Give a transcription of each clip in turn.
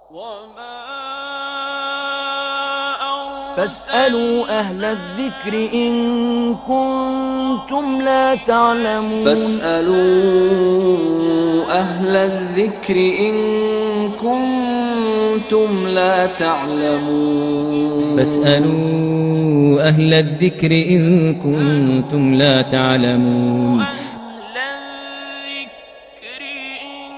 فاسألوا أهل الذكر إن كنتم لا تعلمون فاسألوا أهل الذكر إن كنتم لا تعلمون فاسألوا أهل الذكر إن كنتم لا تعلمون أهل الذكر إن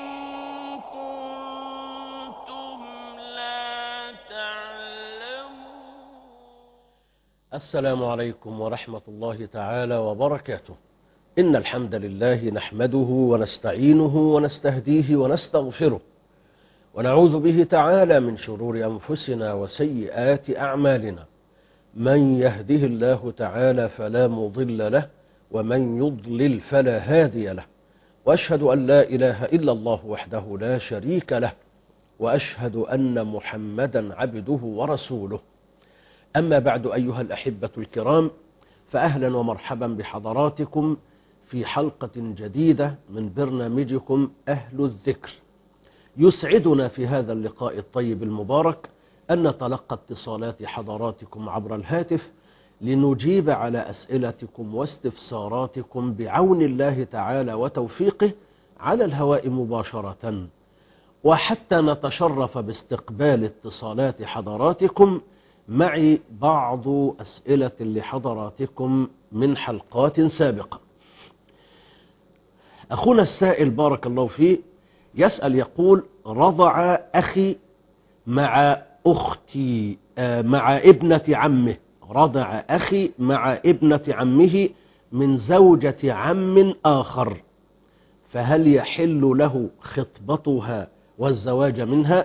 كنتم لا تعلمون السلام عليكم ورحمة الله تعالى وبركاته إن الحمد لله نحمده ونستعينه ونستهديه ونستغفره ونعوذ به تعالى من شرور أنفسنا وسيئات أعمالنا من يهده الله تعالى فلا مضل له ومن يضلل فلا هادي له وأشهد أن لا إله إلا الله وحده لا شريك له وأشهد أن محمدا عبده ورسوله أما بعد أيها الأحبة الكرام فأهلا ومرحبا بحضراتكم في حلقة جديدة من برنامجكم أهل الذكر يسعدنا في هذا اللقاء الطيب المبارك أن نتلقى اتصالات حضراتكم عبر الهاتف لنجيب على أسئلتكم واستفساراتكم بعون الله تعالى وتوفيقه على الهواء مباشرة وحتى نتشرف باستقبال اتصالات حضراتكم معي بعض أسئلة لحضراتكم من حلقات سابقة أخونا السائل بارك الله فيه يسأل يقول رضع أخي مع أختي آه، مع ابنة عمه رضع أخي مع ابنة عمه من زوجة عم آخر فهل يحل له خطبتها والزواج منها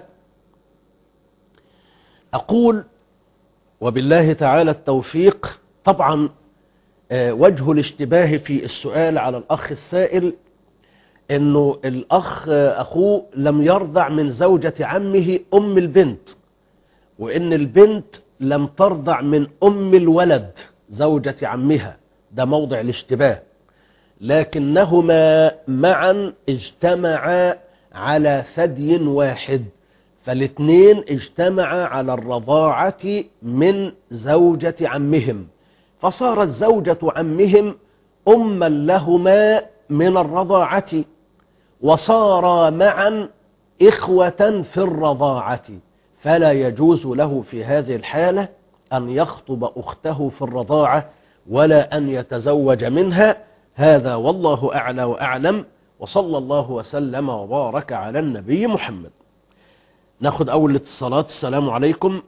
أقول وبالله تعالى التوفيق طبعا آه، وجه الاشتباه في السؤال على الأخ السائل انه الاخ آه، اخوه لم يرضع من زوجة عمه ام البنت وان البنت لم ترضع من ام الولد زوجة عمها ده موضع الاشتباه لكنهما معا اجتمعا على ثدي واحد فالاثنين اجتمعا على الرضاعة من زوجة عمهم فصارت زوجة عمهم أما لهما من الرضاعة وصارا معا إخوة في الرضاعة فلا يجوز له في هذه الحالة أن يخطب أخته في الرضاعة ولا أن يتزوج منها هذا والله أعلى وأعلم وصلى الله وسلم وبارك على النبي محمد ناخد أول الاتصالات السلام عليكم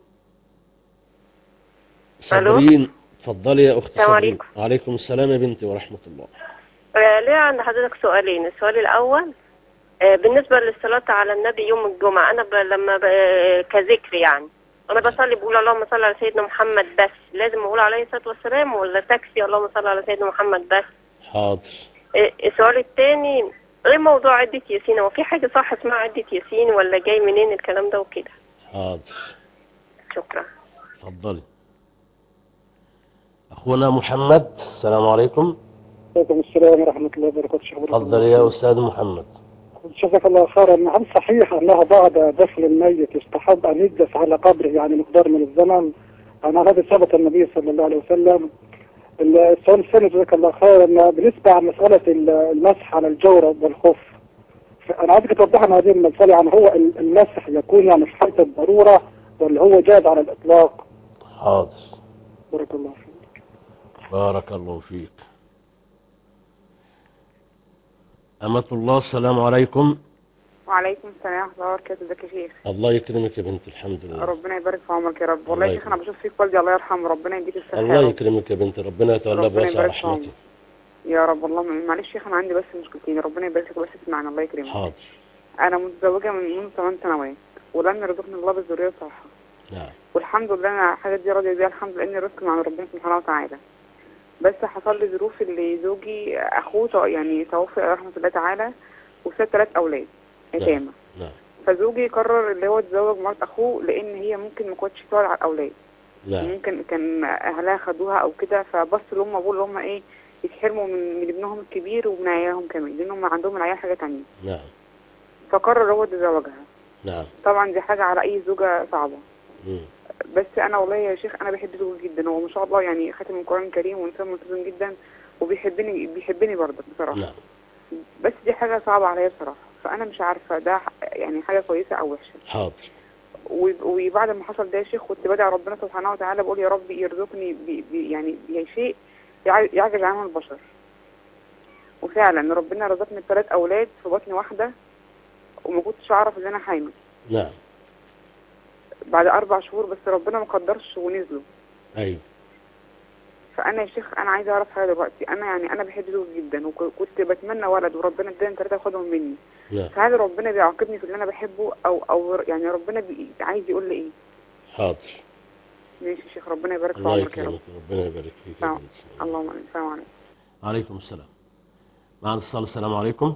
ألو. صابرين اتفضلي يا أخت السلام صابرين عليكم. وعليكم السلام يا بنتي ورحمة الله آه، ليه عند حضرتك سؤالين السؤال الأول آه، بالنسبة للصلاة على النبي يوم الجمعة أنا ب... لما ب... آه، كذكر يعني أنا بصلي بقول اللهم صل على سيدنا محمد بس لازم أقول عليه الصلاة والسلام ولا تكفي اللهم صل على سيدنا محمد بس حاضر آه، السؤال الثاني ايه موضوع عدة ياسين هو في حاجة صح اسمها عدة ياسين ولا جاي منين الكلام ده وكده حاضر شكرا اتفضلي أخونا محمد السلام عليكم عليكم السلام ورحمة الله وبركاته شكرا تفضل يا أستاذ محمد جزاك الله خيرا هل صحيح أنها بعد دفن الميت يستحب أن يجلس على قبره يعني مقدار من الزمن أنا هذا ثبت النبي صلى الله عليه وسلم السؤال الثاني جزاك الله خيرا بالنسبة عن مسألة المسح على الجورب والخف أنا عايزك توضح لنا هذه المسألة يعني هو المسح يكون يعني في حالة الضرورة ولا هو جاد على الإطلاق حاضر بارك الله فيك بارك الله فيك أمة الله السلام عليكم وعليكم السلام ورحمة الله وبركاته ازيك يا شيخ الله يكرمك يا بنتي الحمد لله ربنا يبارك في عمرك يا رب والله الله يا شيخ انا يكرمك. بشوف فيك والدي الله يرحمه ربنا يديك الصحة يا الله رب. يكرمك يا بنتي ربنا يتولى ربنا بوسع يبارك في رحمته عمرك. يا رب والله معلش يا شيخ انا عندي بس مشكلتين ربنا يبارك فيك بس اسمعنا الله يكرمك حاضر انا متزوجة من منذ 8 سنوات ولم يرزقني الله بالذرية الصالحة نعم والحمد لله انا الحاجات دي راضية بيها الحمد لله ان الرزق من عند ربنا سبحانه وتعالى بس حصل لي ظروف اللي زوجي اخوه تو- يعني توفي رحمة الله تعالى وساب ثلاث اولاد يتامى نعم فزوجي قرر اللي هو يتزوج مرات اخوه لان هي ممكن ما كنتش تقعد على الاولاد نعم ممكن كان اهلها خدوها او كده فبص لهم ابوه اللي هم ايه يتحرموا من من ابنهم الكبير ومن عيالهم كمان لانهم عندهم العيال حاجه تانية نعم فقرر هو يتزوجها نعم طبعا دي حاجة على أي زوجة صعبة مم. بس أنا والله يا شيخ أنا بحب زوجي جدا هو ما شاء الله يعني خاتم القرآن الكريم وإنسان ملتزم جدا وبيحبني بيحبني برضه بصراحة نعم بس دي حاجة صعبة عليا بصراحة فأنا مش عارفة ده ح- يعني حاجة كويسة أو وحشة حاضر و- وبعد ما حصل ده يا شيخ كنت بدعي ربنا سبحانه وتعالى بقول يا رب يرزقني ب- ب- يعني بشيء يع- يعجز عنه البشر وفعلا ربنا رزقني بثلاث أولاد في بطن واحدة وما كنتش أعرف إن أنا حامل نعم بعد أربع شهور بس ربنا ما قدرش ونزلوا أيوه فأنا يا شيخ أنا عايزة أعرف حاجة دلوقتي أنا يعني أنا بحب زوجي جدا وكنت بتمنى ولد وربنا اداني ثلاثة خدهم مني نعم فهل ربنا بيعاقبني في اللي أنا بحبه أو أو يعني ربنا بي... عايز يقول لي إيه؟ حاضر ماشي يا شيخ ربنا يبارك في الله عمرك يا رب يكرمك ربنا يبارك فيك يا نعم. بنتي. اللهم آمين السلام عليكم عليكم السلام معنا اتصال السلام عليكم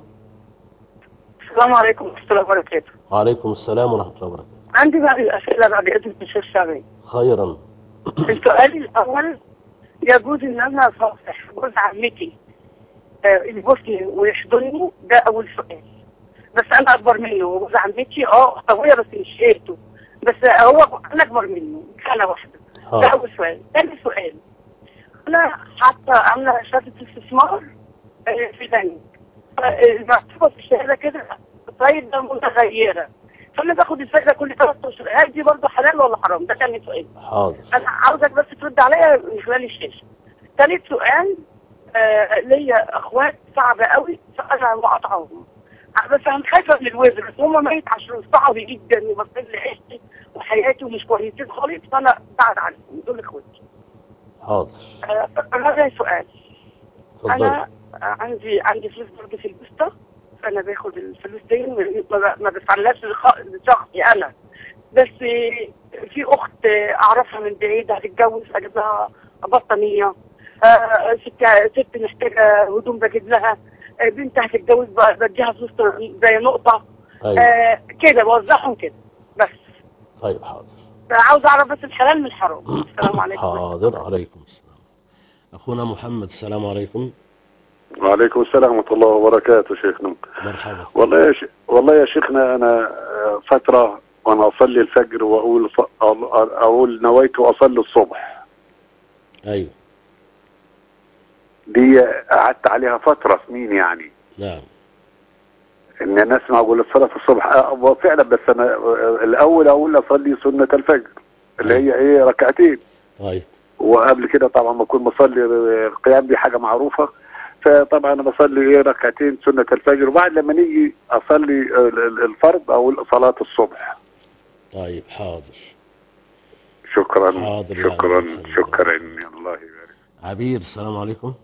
السلام عليكم ورحمة الله وبركاته. وعليكم السلام ورحمة الله وبركاته عندي بعض الأسئلة بعد إذن الشيخ شامي. خيرا السؤال الأول يجوز إن أنا أصافح جوز عمتي آه، يبوسني ويحضني ده أول سؤال. بس أنا أكبر منه وجوز عمتي أه أبويا بس مش شهرته. بس هو أنا أكبر منه سنة واحدة. ده حاضر أول سؤال. ثاني سؤال أنا حتى عاملة شهادة استثمار آه، في بنك. المكتوبة في الشهادة كده فايدة متغيرة. فأنا باخد الفايدة كل ثلاث أشهر. هل دي برضه حلال ولا حرام؟ ده تاني سؤال. حاضر انا عاوزك بس ترد عليا من خلال الشاشه ثالث سؤال آه ليا اخوات صعبه قوي فانا بقطعهم بس انا خايفه من الوزن بس هم ميت عشان صعبي جدا وبصير لي عيشتي وحياتي ومش كويسين خالص فانا بعد عنهم دول اخواتي حاضر آه هذا سؤال اتفضل انا عندي عندي فلوس برضه في البوسطه فانا باخد الفلوس دي ما ما بدفعلهاش لخ- لشخصي انا بس في اخت اعرفها من بعيد هتتجوز اجيب لها بطانيه آه، ست ست محتاجه هدوم بجيب لها آه، بنت هتتجوز ب- بديها فلوس زي نقطه أيوه آه، كده بوزعهم كده بس طيب حاضر عاوز اعرف بس الحلال من الحرام السلام عليكم حاضر عليكم السلام أخونا محمد السلام عليكم وعليكم السلام ورحمة الله وبركاته شيخنا مرحبا والله يا ش... والله يا شيخنا أنا آه، فترة وأنا أصلي الفجر وأقول ص... أقول نويت وأصلي الصبح أيوه دي قعدت عليها فترة سنين يعني نعم إن أنا أسمع أقول الصلاة الصبح آه، وفعلا بس أنا آه، الأول أقول أصلي سنة الفجر اللي هي إيه ركعتين طيب وقبل كده طبعا ما اكون بصلي القيام دي حاجه معروفه فطبعا انا بصلي ايه ركعتين سنه الفجر وبعد لما نيجي اصلي ال- ال- الفرض او صلاه الصبح طيب حاضر شكرا حاضر يا شكرا عم. شكرا الله يبارك عبير السلام عليكم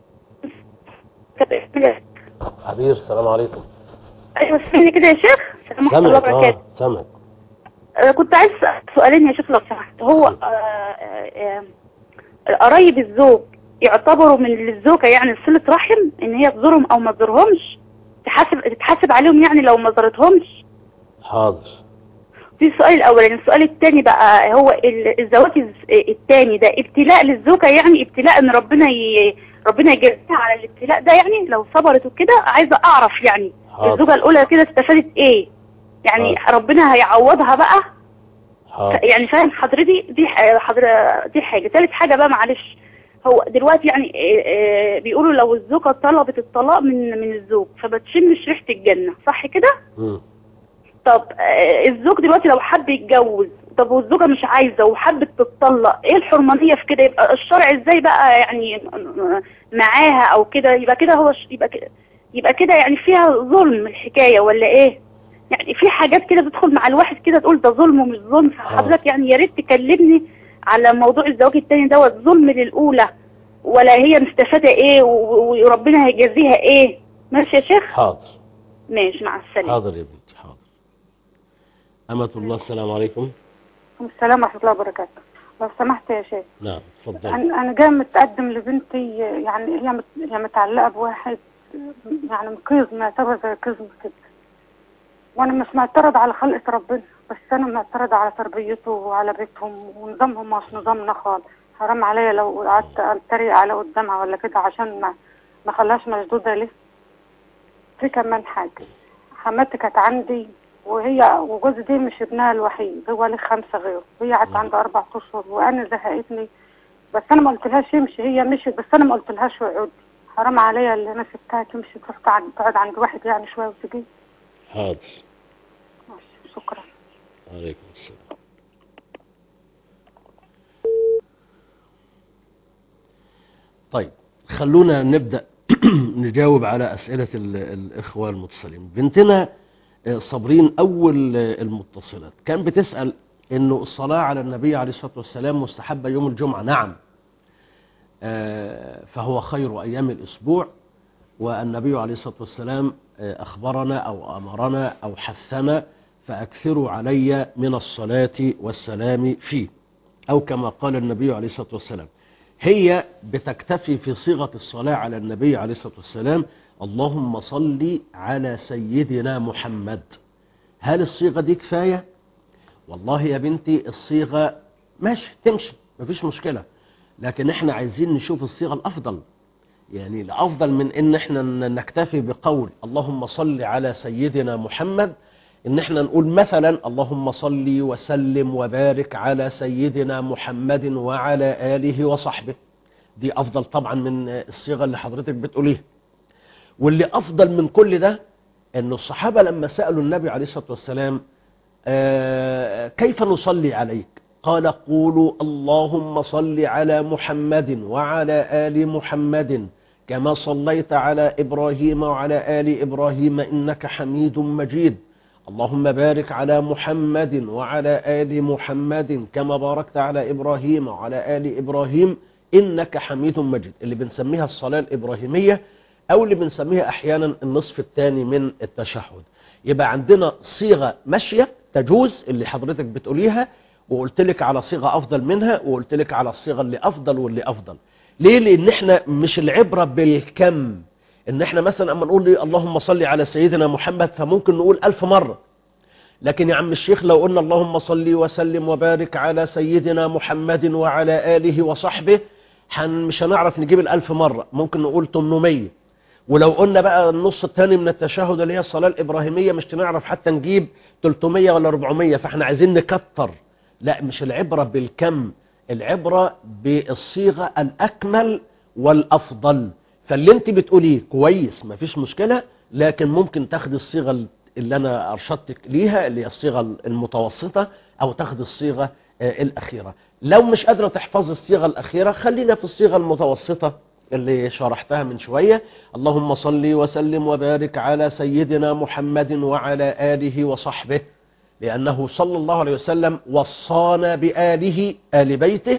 عبير السلام عليكم ايوه سامعني كده يا شيخ السلام ورحمه الله سمعك وبركاته اه سمعك آه، كنت عايز أسأل سؤالين يا شيخ لو سمحت هو آه، آه، آه، قرايب الزوج يعتبروا من الزوجة يعني صلة رحم ان هي تزورهم او ما تزورهمش تحاسب تتحاسب عليهم يعني لو ما زارتهمش حاضر في السؤال الاولاني السؤال الثاني بقى هو ال- الزواج الز- الثاني ده ابتلاء للزوجة يعني ابتلاء ان ربنا ي... ربنا يجازيها على الابتلاء ده يعني لو صبرت وكده عايزة اعرف يعني حاضر. الزوجة الاولى كده استفادت ايه يعني ربنا هيعوضها بقى حاضر يعني فاهم حضرتي دي ح- حضر دي حاجة ثالث حاجة بقى معلش هو دلوقتي يعني آه، آه، بيقولوا لو الزوجة طلبت الطلاق من من الزوج فما تشمش ريحة الجنة صح كده؟ مم. طب آه، الزوج دلوقتي لو حب يتجوز طب والزوجة مش عايزة وحبت تتطلق ايه الحرمانية في كده يبقى الشرع ازاي بقى يعني م- معاها او كده يبقى كده هو ش- يبقى كده يبقى كده يعني فيها ظلم الحكاية ولا ايه يعني في حاجات كده تدخل مع الواحد كده تقول ده ظلم ومش ظلم فحضرتك يعني يا ريت تكلمني على موضوع الزواج التاني دوت ظلم للأولى ولا هي مستفادة ايه و- و- وربنا هيجازيها ايه ماشي يا شيخ حاضر ماشي مع السلامة حاضر يا بنتي حاضر أمة الله السلام عليكم السلام ورحمة الله وبركاته لو سمحت يا شيخ نعم تفضل أنا أنا جاي متقدم لبنتي يعني هي مت... هي متعلقة بواحد يعني مقيز معتبر زي قزم كده وأنا مش معترض على خلقة ربنا بس أنا معترض على تربيته وعلى بيتهم ونظامهم مش نظامنا خالص حرام عليا لو قعدت أتريق على قدامها ولا كده عشان ما ما خلاش مشدودة ليه في كمان حاجة حماتي كانت عندي وهي وجوزي دي مش ابنها الوحيد هو ليه خمسة غيره وهي قعدت عنده أربع أشهر وأنا زهقتني بس أنا ما قلتلهاش امشي هي مشيت بس أنا ما قلتلهاش اقعدي حرام عليا اللي أنا سبتها تمشي تروح تقعد تقعد عند واحد يعني شوية وتجي حاضر شكرا عليكم السلام طيب خلونا نبدأ نجاوب على أسئلة ال- الإخوة المتصلين بنتنا آه، صابرين أول آه، المتصلات كان بتسأل إنه الصلاة على النبي عليه الصلاة والسلام مستحبة يوم الجمعة نعم آه، فهو خير أيام الأسبوع والنبي عليه الصلاة والسلام آه، أخبرنا أو أمرنا أو حثنا فأكثروا علي من الصلاة والسلام فيه أو كما قال النبي عليه الصلاة والسلام هي بتكتفي في صيغة الصلاة على النبي عليه الصلاة والسلام اللهم صل على سيدنا محمد هل الصيغة دي كفاية؟ والله يا بنتي الصيغة ماشي تمشي مفيش مشكلة لكن احنا عايزين نشوف الصيغة الأفضل يعني الأفضل من إن احنا ن- نكتفي بقول اللهم صل على سيدنا محمد إن احنا نقول مثلا اللهم صل وسلم وبارك على سيدنا محمد وعلى آله وصحبه دي أفضل طبعا من الصيغة اللي حضرتك بتقوليها واللي أفضل من كل ده أن الصحابة لما سألوا النبي عليه الصلاة والسلام آه، كيف نصلي عليك قال قولوا اللهم صل على محمد وعلى آل محمد كما صليت على إبراهيم وعلى آل إبراهيم إنك حميد مجيد اللهم بارك على محمد وعلى آل محمد كما باركت على إبراهيم وعلى آل إبراهيم إنك حميد مجيد اللي بنسميها الصلاة الإبراهيمية أو اللي بنسميها أحيانا النصف الثاني من التشهد يبقى عندنا صيغة ماشية تجوز اللي حضرتك بتقوليها وقلت لك على صيغة أفضل منها وقلت لك على الصيغة اللي أفضل واللي أفضل ليه لأن احنا مش العبرة بالكم ان احنا مثلا اما نقول لي اللهم صل على سيدنا محمد فممكن نقول ألف مرة لكن يا عم الشيخ لو قلنا اللهم صل وسلم وبارك على سيدنا محمد وعلى آله وصحبه حن مش هنعرف نجيب الألف مرة ممكن نقول 800 ولو قلنا بقى النص الثاني من التشهد اللي هي الصلاة الإبراهيمية مش هنعرف حتى نجيب 300 ولا 400 فاحنا عايزين نكتر لا مش العبرة بالكم العبرة بالصيغة الأكمل والأفضل فاللي انت بتقوليه كويس مفيش مشكلة لكن ممكن تاخد الصيغة اللي انا ارشدتك ليها اللي هي الصيغة المتوسطة او تاخد الصيغة آه، الاخيرة لو مش قادرة تحفظ الصيغة الاخيرة خلينا في الصيغة المتوسطة اللي شرحتها من شوية اللهم صل وسلم وبارك على سيدنا محمد وعلى آله وصحبه لأنه صلى الله عليه وسلم وصانا بآله آل بيته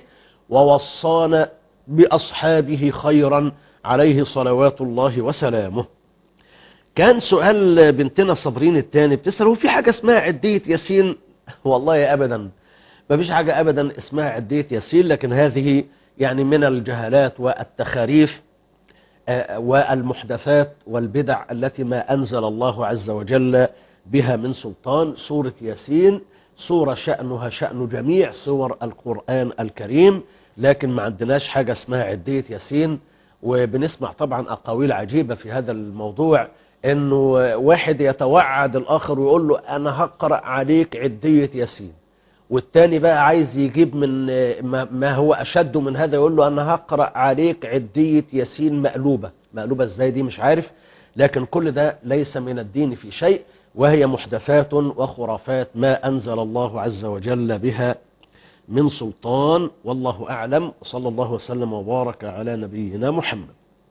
ووصانا بأصحابه خيرا عليه صلوات الله وسلامه كان سؤال بنتنا صابرين التاني بتسأل هو في حاجة اسمها عدية ياسين والله أبدا ما فيش حاجة أبدا اسمها عدية ياسين لكن هذه يعني من الجهالات والتخاريف آه، والمحدثات والبدع التي ما أنزل الله عز وجل بها من سلطان سورة ياسين سورة شأنها شأن جميع سور القرآن الكريم لكن ما عندناش حاجة اسمها عدية ياسين وبنسمع طبعا أقاويل عجيبة في هذا الموضوع انه واحد يتوعد الاخر ويقول له انا هقرأ عليك عدية ياسين والتاني بقى عايز يجيب من ما ما هو اشد من هذا يقول له انا هقرأ عليك عدية ياسين مقلوبة مقلوبة ازاي دي مش عارف لكن كل ده ليس من الدين في شيء وهي محدثات وخرافات ما انزل الله عز وجل بها من سلطان والله اعلم صلى الله وسلم وبارك على نبينا محمد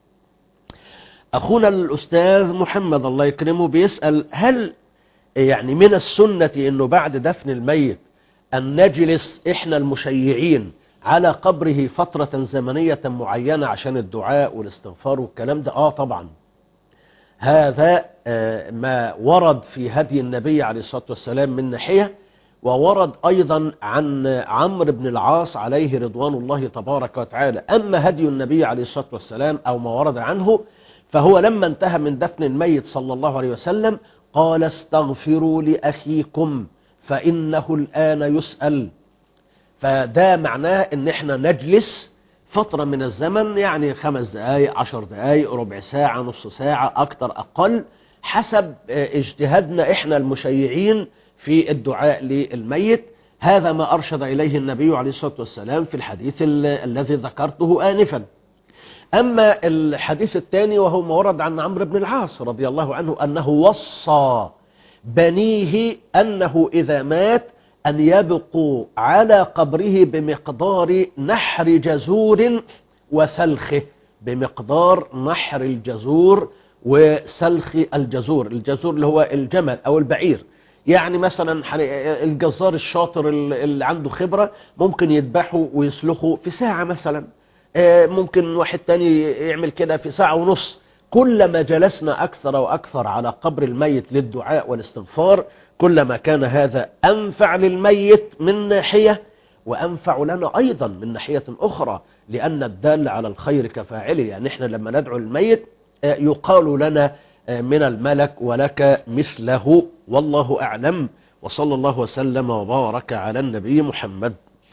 أخونا الأستاذ محمد الله يكرمه بيسأل هل يعني من السنة أنه بعد دفن الميت أن نجلس إحنا المشيعين على قبره فترة زمنية معينة عشان الدعاء والاستغفار والكلام ده آه طبعا هذا آه ما ورد في هدي النبي عليه الصلاة والسلام من ناحية وورد أيضا عن عمرو بن العاص عليه رضوان الله تبارك وتعالى أما هدي النبي عليه الصلاة والسلام أو ما ورد عنه فهو لما انتهى من دفن الميت صلى الله عليه وسلم قال استغفروا لأخيكم فإنه الآن يسأل فده معناه ان احنا نجلس فترة من الزمن يعني خمس دقايق عشر دقايق ربع ساعة نص ساعة اكتر اقل حسب آه، اجتهادنا احنا المشيعين في الدعاء للميت هذا ما أرشد إليه النبي عليه الصلاة والسلام في الحديث ال- الذي ذكرته آنفا أما الحديث الثاني وهو ما ورد عن عمرو بن العاص رضي الله عنه أنه وصى بنيه أنه إذا مات أن يبقوا على قبره بمقدار نحر جزور وسلخه بمقدار نحر الجزور وسلخ الجزور الجزور اللي هو الجمل أو البعير يعني مثلا حن- الجزار الشاطر اللي عنده خبرة ممكن يذبحه ويسلخه في ساعة مثلا آه، ممكن واحد تاني يعمل كده في ساعة ونص كلما جلسنا أكثر وأكثر على قبر الميت للدعاء والاستغفار كلما كان هذا أنفع للميت من ناحية وأنفع لنا أيضا من ناحية أخرى لأن الدال على الخير كفاعله يعني إحنا لما ندعو الميت آه، يقال لنا آه، من الملك ولك مثله والله أعلم وصلى الله وسلم وبارك على النبي محمد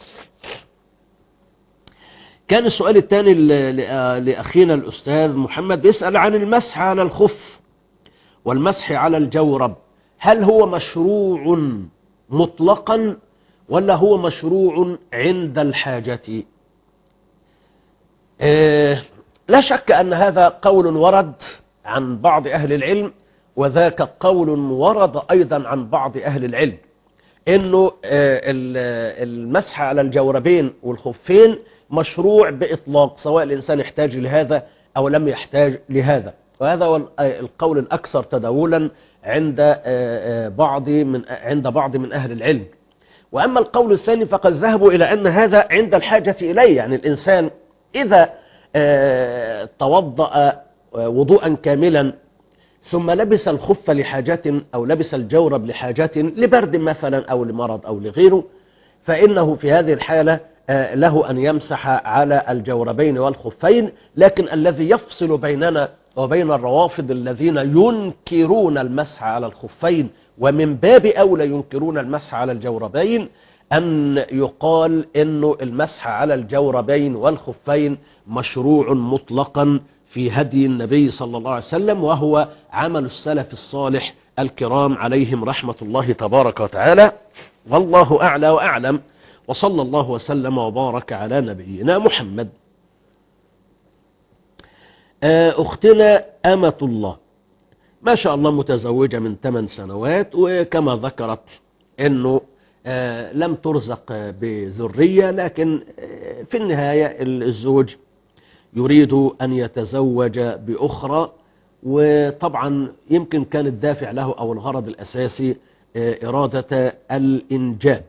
كان السؤال الثاني ل- ل- لأخينا الأستاذ محمد بيسأل عن المسح على الخف والمسح على الجورب هل هو مشروع مطلقا ولا هو مشروع عند الحاجة آه، لا شك أن هذا قول ورد عن بعض أهل العلم وذاك قول ورد أيضا عن بعض أهل العلم انه آه، ال- المسح على الجوربين والخفين مشروع باطلاق سواء الانسان يحتاج لهذا او لم يحتاج لهذا وهذا هو ال- آه، القول الاكثر تداولا عند آه، آه، بعض من عند بعض من اهل العلم واما القول الثاني فقد ذهبوا الى ان هذا عند الحاجه اليه يعني الانسان اذا آه، توضأ آه، وضوءا كاملا ثم لبس الخف لحاجة أو لبس الجورب لحاجة لبرد مثلا أو لمرض أو لغيره فإنه في هذه الحالة آه، له أن يمسح على الجوربين والخفين لكن الذي يفصل بيننا وبين الروافض الذين ينكرون المسح على الخفين ومن باب أولى ينكرون المسح على الجوربين أن يقال أنه المسح على الجوربين والخفين مشروع مطلقا في هدي النبي صلى الله عليه وسلم وهو عمل السلف الصالح الكرام عليهم رحمة الله تبارك وتعالى والله أعلى وأعلم وصلى الله وسلم وبارك على نبينا محمد آه، أختنا أمة الله ما شاء الله متزوجة من 8 سنوات وكما ذكرت أنه آه، لم ترزق بذرية لكن آه، في النهاية الزوج يريد أن يتزوج بأخرى وطبعا يمكن كان الدافع له أو الغرض الأساسي آه، إرادة الإنجاب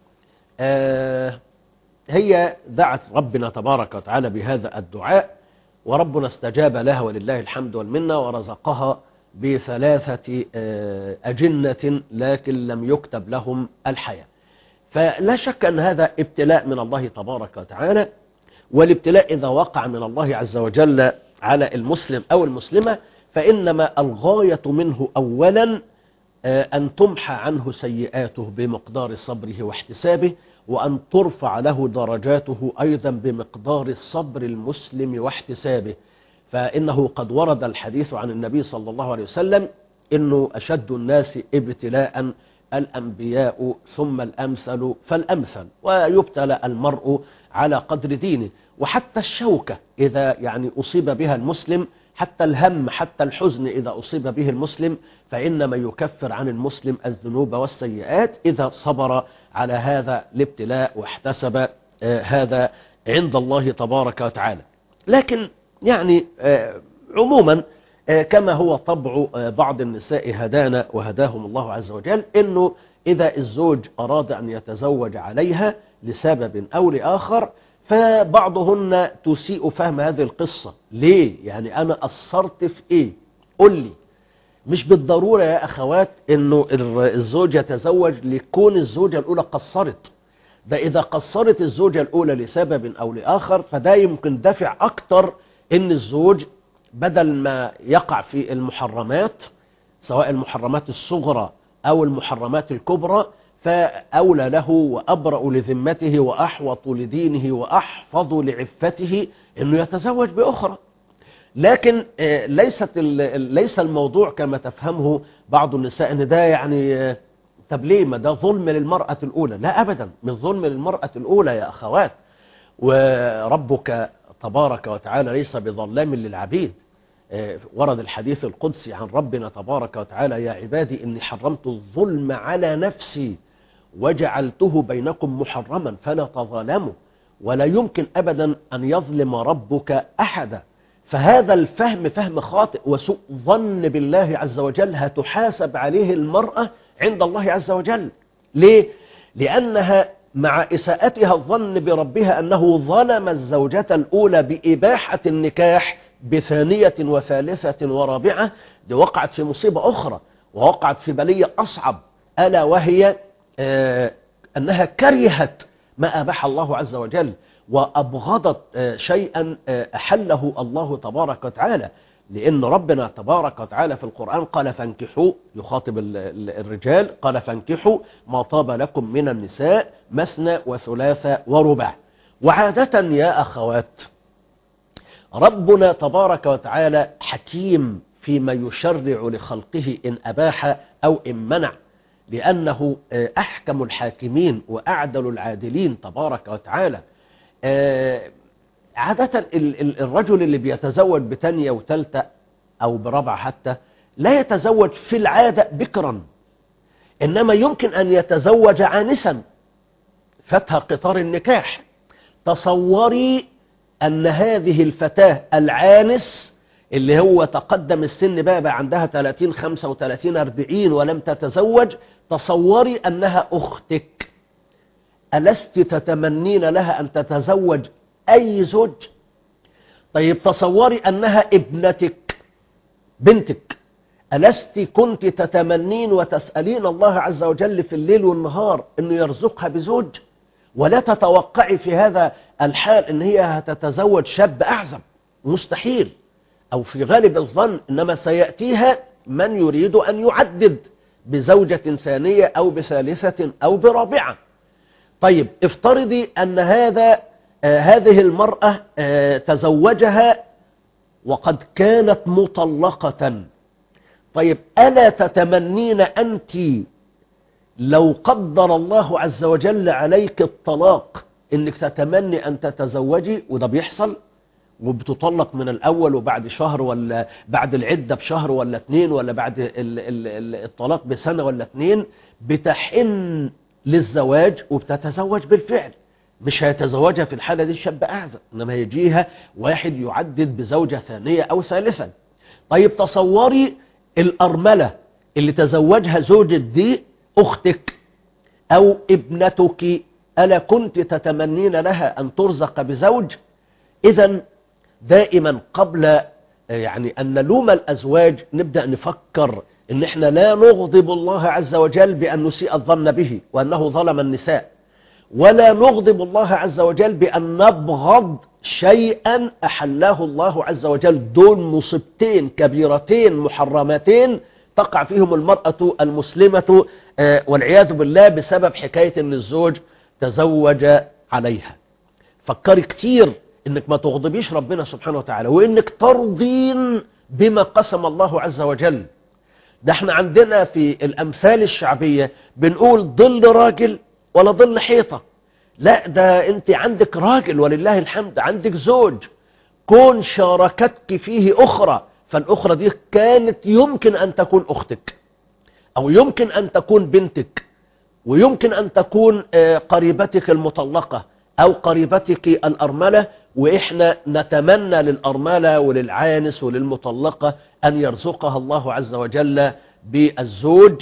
آه، هي دعت ربنا تبارك وتعالى بهذا الدعاء وربنا استجاب لها ولله الحمد والمنة ورزقها بثلاثة آه، أجنة لكن لم يكتب لهم الحياة فلا شك أن هذا ابتلاء من الله تبارك وتعالى والابتلاء إذا وقع من الله عز وجل على المسلم أو المسلمة فإنما الغاية منه أولا آه، أن تمحى عنه سيئاته بمقدار صبره واحتسابه وأن ترفع له درجاته أيضا بمقدار الصبر المسلم واحتسابه فإنه قد ورد الحديث عن النبي صلى الله عليه وسلم إنه أشد الناس ابتلاء الأنبياء ثم الأمثل فالأمثل ويبتلى المرء على قدر دينه وحتى الشوكة إذا يعني أصيب بها المسلم حتى الهم حتى الحزن إذا أصيب به المسلم فإنما يكفر عن المسلم الذنوب والسيئات إذا صبر على هذا الابتلاء واحتسب آه، هذا عند الله تبارك وتعالى لكن يعني آه، عموما آه، كما هو طبع آه، بعض النساء هدانا وهداهم الله عز وجل انه اذا الزوج اراد ان يتزوج عليها لسبب او لاخر فبعضهن تسيء فهم هذه القصة ليه يعني انا قصرت في ايه قل لي مش بالضرورة يا اخوات انه الر- الزوج يتزوج لكون الزوجة الاولى قصرت ده إذا قصرت الزوجة الأولى لسبب أو لآخر فده يمكن دافع أكتر إن الزوج بدل ما يقع في المحرمات سواء المحرمات الصغرى أو المحرمات الكبرى فأولى له وأبرأ لذمته وأحوط لدينه وأحفظ لعفته إنه يتزوج بأخرى لكن آه، ليست ال- ال- ليس الموضوع كما تفهمه بعض النساء ان ده يعني آه، طب ليه ما ده ظلم للمرأة الأولى لا أبدا من ظلم للمرأة الأولى يا أخوات وربك تبارك وتعالى ليس بظلام للعبيد آه، ورد الحديث القدسي عن ربنا تبارك وتعالى يا عبادي إني حرمت الظلم على نفسي وجعلته بينكم محرما فلا تظالموا ولا يمكن أبدا أن يظلم ربك أحدا فهذا الفهم فهم خاطئ وسوء ظن بالله عز وجل هتحاسب عليه المرأة عند الله عز وجل ليه؟ لأنها مع إساءتها الظن بربها أنه ظلم الزوجة الأولى بإباحة النكاح بثانية وثالثة ورابعة دي وقعت في مصيبة أخرى ووقعت في بلية أصعب ألا وهي آه، أنها كرهت ما أباح الله عز وجل وأبغضت آه، شيئا آه، أحله الله تبارك وتعالى لأن ربنا تبارك وتعالى في القرآن قال فانكحوا يخاطب ال- ال- الرجال قال فانكحوا ما طاب لكم من النساء مثنى وثلاث ورباع وعادة يا أخوات ربنا تبارك وتعالى حكيم فيما يشرع لخلقه إن أباح أو إن منع لأنه آه، أحكم الحاكمين وأعدل العادلين تبارك وتعالى آه، عادة ال- ال- الرجل اللي بيتزوج بتانية وتالتة أو برابعة حتى لا يتزوج في العادة بكرا إنما يمكن أن يتزوج عانسا فتح قطار النكاح تصوري أن هذه الفتاة العانس اللي هو تقدم السن بقى, بقى عندها 30 35 40 ولم تتزوج تصوري أنها أختك ألست تتمنين لها أن تتزوج أي زوج طيب تصوري أنها ابنتك بنتك ألست كنت تتمنين وتسألين الله عز وجل في الليل والنهار أنه يرزقها بزوج ولا تتوقعي في هذا الحال أن هي هتتزوج شاب أعزب مستحيل أو في غالب الظن إنما سيأتيها من يريد أن يعدد بزوجة ثانية أو بثالثة أو برابعة طيب افترضي أن هذا آه هذه المرأة آه تزوجها وقد كانت مطلقة طيب ألا تتمنين أنت لو قدر الله عز وجل عليك الطلاق انك تتمني ان تتزوجي وده بيحصل وبتطلق من الاول وبعد شهر ولا بعد العدة بشهر ولا اتنين ولا بعد ال ال ال الطلاق بسنة ولا اتنين بتحن للزواج وبتتزوج بالفعل مش هيتزوجها في الحالة دي الشاب أعزب إنما يجيها واحد يعدد بزوجة ثانية أو ثالثا طيب تصوري الأرملة اللي تزوجها زوجة دي أختك أو ابنتك ألا كنت تتمنين لها أن ترزق بزوج إذا دائما قبل يعني أن نلوم الأزواج نبدأ نفكر إن إحنا لا نغضب الله عز وجل بأن نسيء الظن به وأنه ظلم النساء ولا نغضب الله عز وجل بأن نبغض شيئا أحله الله عز وجل دول مصيبتين كبيرتين محرمتين تقع فيهم المرأة المسلمة والعياذ بالله بسبب حكاية أن الزوج تزوج عليها فكري كتير انك ما تغضبيش ربنا سبحانه وتعالى وانك ترضين بما قسم الله عز وجل ده احنا عندنا في الامثال الشعبية بنقول ظل راجل ولا ظل حيطة لا ده انت عندك راجل ولله الحمد عندك زوج كون شاركتك فيه اخرى فالاخرى دي كانت يمكن ان تكون اختك او يمكن ان تكون بنتك ويمكن ان تكون قريبتك المطلقة او قريبتك الارملة واحنا نتمنى للارملة وللعانس وللمطلقة ان يرزقها الله عز وجل بالزوج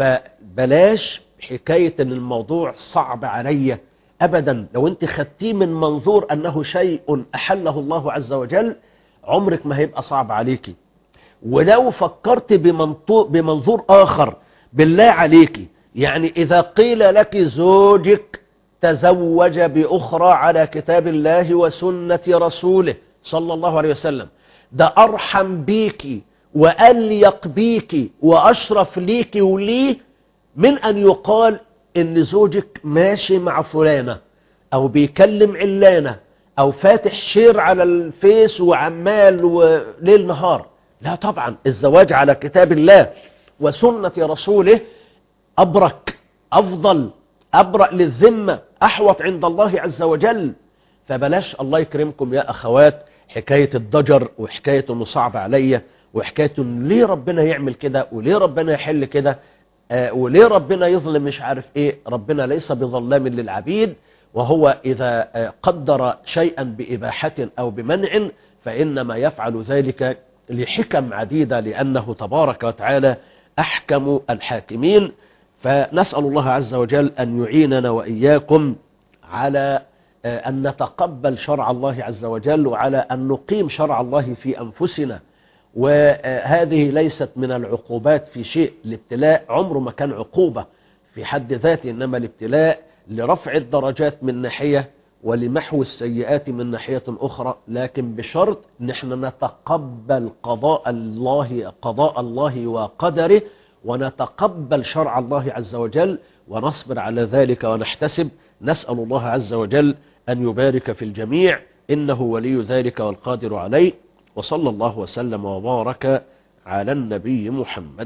فبلاش حكاية ان الموضوع صعب علي ابدا لو انت خدتيه من منظور انه شيء احله الله عز وجل عمرك ما هيبقى صعب عليكي ولو فكرت بمنظور اخر بالله عليكي يعني اذا قيل لك زوجك تزوج بأخرى على كتاب الله وسنة رسوله صلى الله عليه وسلم ده أرحم بيك وأليق بيك وأشرف ليك وليه من أن يقال إن زوجك ماشي مع فلانة أو بيكلم علانة او فاتح شير على الفيس وعمال وليل نهار لا طبعا الزواج على كتاب الله وسنة رسوله أبرك أفضل أبرأ للذمة أحوط عند الله عز وجل فبلاش الله يكرمكم يا أخوات حكاية الضجر وحكاية أنه صعب عليا وحكاية أنه ليه ربنا يعمل كده وليه ربنا يحل كده آه وليه ربنا يظلم مش عارف إيه ربنا ليس بظلام للعبيد وهو إذا آه قدر شيئا بإباحة أو بمنع فإنما يفعل ذلك لحكم عديدة لأنه تبارك وتعالى أحكم الحاكمين فنسأل الله عز وجل أن يعيننا وإياكم على أن نتقبل شرع الله عز وجل وعلى أن نقيم شرع الله في أنفسنا وهذه ليست من العقوبات في شيء الابتلاء عمره ما كان عقوبة في حد ذاته إنما الابتلاء لرفع الدرجات من ناحية ولمحو السيئات من ناحية أخرى لكن بشرط نحن نتقبل قضاء الله قضاء الله وقدره ونتقبل شرع الله عز وجل ونصبر على ذلك ونحتسب نسأل الله عز وجل أن يبارك في الجميع إنه ولي ذلك والقادر عليه وصلى الله وسلم وبارك على النبي محمد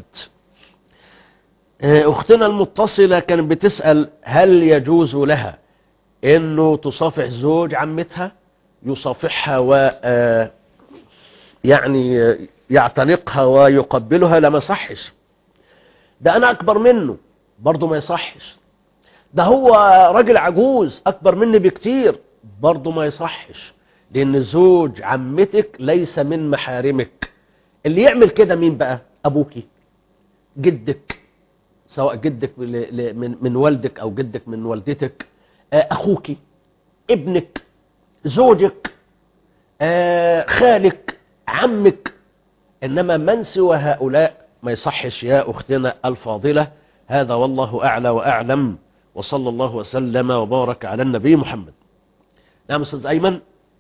أختنا المتصلة كانت بتسأل هل يجوز لها انه تصافح زوج عمتها يصافحها و يعني يعتنقها ويقبلها لا ما يصحش ده انا اكبر منه برضه ما يصحش ده هو راجل عجوز اكبر مني بكتير برضه ما يصحش لان زوج عمتك ليس من محارمك اللي يعمل كده مين بقى ابوكي جدك سواء جدك من من والدك او جدك من والدتك أخوك ابنك زوجك خالك عمك إنما من سوى هؤلاء ما يصحش يا أختنا الفاضلة هذا والله أعلى وأعلم وصلى الله وسلم وبارك على النبي محمد نعم أستاذ أيمن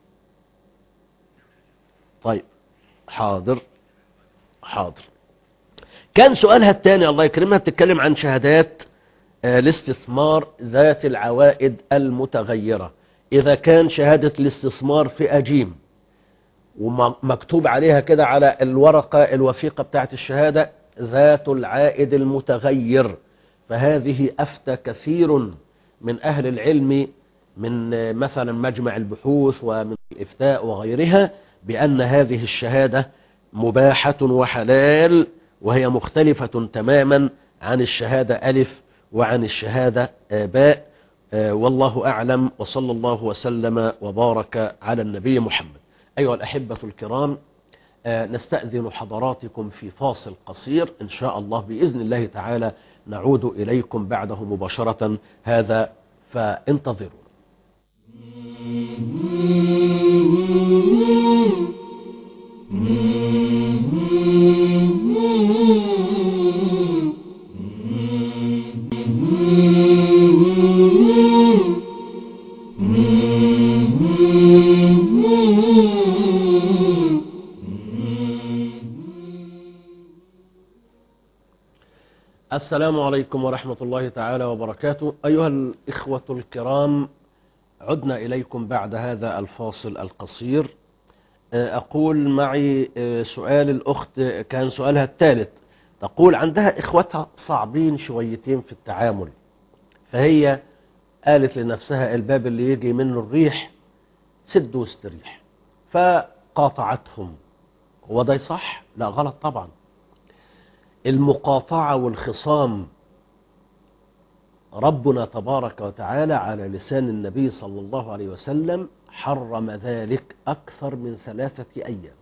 طيب حاضر حاضر كان سؤالها الثاني الله يكرمها بتتكلم عن شهادات الاستثمار ذات العوائد المتغيرة إذا كان شهادة الاستثمار في أجيم ومكتوب عليها كده على الورقة الوثيقة بتاعت الشهادة ذات العائد المتغير فهذه أفتى كثير من أهل العلم من مثلا مجمع البحوث ومن الإفتاء وغيرها بأن هذه الشهادة مباحة وحلال وهي مختلفة تماما عن الشهادة ألف وعن الشهادة باء والله أعلم وصلى الله وسلم وبارك على النبي محمد أيها الأحبة الكرام نستأذن حضراتكم في فاصل قصير إن شاء الله بإذن الله تعالى نعود إليكم بعده مباشرة هذا فانتظروا السلام عليكم ورحمة الله تعالى وبركاته أيها الإخوة الكرام عدنا إليكم بعد هذا الفاصل القصير أقول معي سؤال الأخت كان سؤالها الثالث تقول عندها إخوتها صعبين شويتين في التعامل فهي قالت لنفسها الباب اللي يجي منه الريح سد واستريح فقاطعتهم هو ده صح؟ لا غلط طبعا المقاطعة والخصام ربنا تبارك وتعالى على لسان النبي صلى الله عليه وسلم حرم ذلك أكثر من ثلاثة أيام